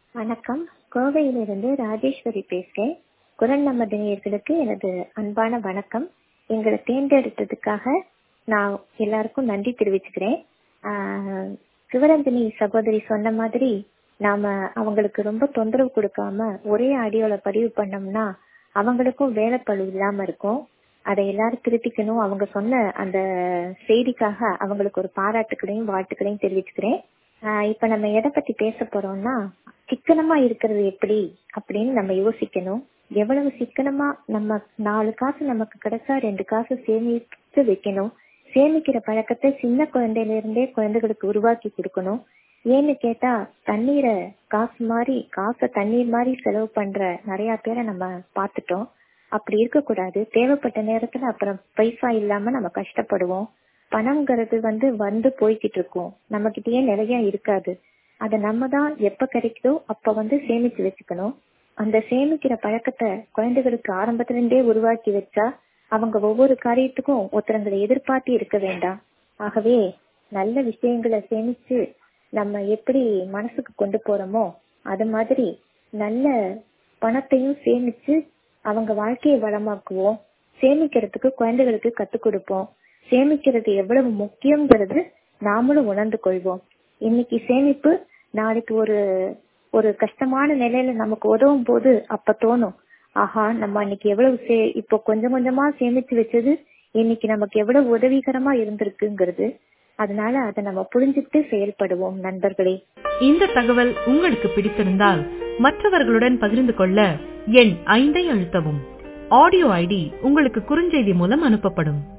வணக்கம் கோவையிலிருந்து ராஜேஸ்வரி பேசுகிறேன் குரல் நமது நேயர்களுக்கு எனது அன்பான வணக்கம் எங்களை தேர்ந்தெடுத்ததுக்காக நான் எல்லாருக்கும் நன்றி தெரிவிச்சுக்கிறேன் ஆஹ் சிவரஞ்சனி சகோதரி சொன்ன மாதிரி நாம அவங்களுக்கு ரொம்ப தொந்தரவு கொடுக்காம ஒரே ஆடியோல பதிவு பண்ணோம்னா அவங்களுக்கும் வேலைப்பளு இல்லாம இருக்கும் அதை எல்லாரும் திருத்திக்கணும் அவங்க சொன்ன அந்த செய்திக்காக அவங்களுக்கு ஒரு பாராட்டுகளையும் வாழ்த்துக்களையும் தெரிவிச்சுக்கிறேன் ஆஹ் இப்ப நம்ம எதை பத்தி பேச போறோம்னா சிக்கனமா இருக்கிறது எப்படி அப்படின்னு நம்ம யோசிக்கணும் எவ்வளவு சிக்கனமா நம்ம நாலு காசு நமக்கு கிடைச்சா ரெண்டு காசு சேமித்து வைக்கணும் சேமிக்கிற பழக்கத்தை சின்ன குழந்தையில இருந்தே குழந்தைகளுக்கு உருவாக்கி கொடுக்கணும் ஏன்னு கேட்டா தண்ணீரை காசு மாதிரி காசை தண்ணீர் மாதிரி செலவு பண்ற நிறைய பேரை நம்ம பார்த்துட்டோம் அப்படி இருக்கக்கூடாது தேவைப்பட்ட நேரத்துல அப்புறம் பைசா இல்லாம நம்ம கஷ்டப்படுவோம் பணம்ங்கிறது வந்து வந்து போய்கிட்டு இருக்கும் நம்ம கிட்டயே நிறைய இருக்காது அதை நம்ம தான் எப்ப கிடைக்குதோ அப்ப வந்து சேமிச்சு வச்சுக்கணும் அந்த சேமிக்கிற பழக்கத்தை குழந்தைகளுக்கு ஆரம்பத்துல இருந்தே உருவாக்கி வச்சா அவங்க ஒவ்வொரு காரியத்துக்கும் ஒருத்தரங்களை எதிர்பார்த்து இருக்க வேண்டாம் ஆகவே நல்ல விஷயங்களை சேமிச்சு நம்ம எப்படி மனசுக்கு கொண்டு போறோமோ அது மாதிரி நல்ல பணத்தையும் சேமிச்சு அவங்க வாழ்க்கையை வளமாக்குவோம் சேமிக்கிறதுக்கு குழந்தைகளுக்கு கத்துக் கொடுப்போம் சேமிக்கிறது எவ்வளவு முக்கியங்கிறது நாமளும் உணர்ந்து கொள்வோம் இன்னைக்கு சேமிப்பு நாளைக்கு ஒரு ஒரு கஷ்டமான நிலையில நமக்கு உதவும் போது அப்ப தோணும் ஆஹா நம்ம அன்னைக்கு எவ்வளவு சே இப்போ கொஞ்சம் கொஞ்சமா சேமிச்சு வச்சது இன்னைக்கு நமக்கு எவ்வளவு உதவிகரமா இருந்திருக்குங்கிறது அதனால அதை நம்ம புரிஞ்சுட்டு செயல்படுவோம் நண்பர்களே இந்த தகவல் உங்களுக்கு பிடித்திருந்தால் மற்றவர்களுடன் பகிர்ந்து கொள்ள எண் ஐந்தை அழுத்தவும் ஆடியோ ஐடி உங்களுக்கு குறுஞ்செய்தி மூலம் அனுப்பப்படும்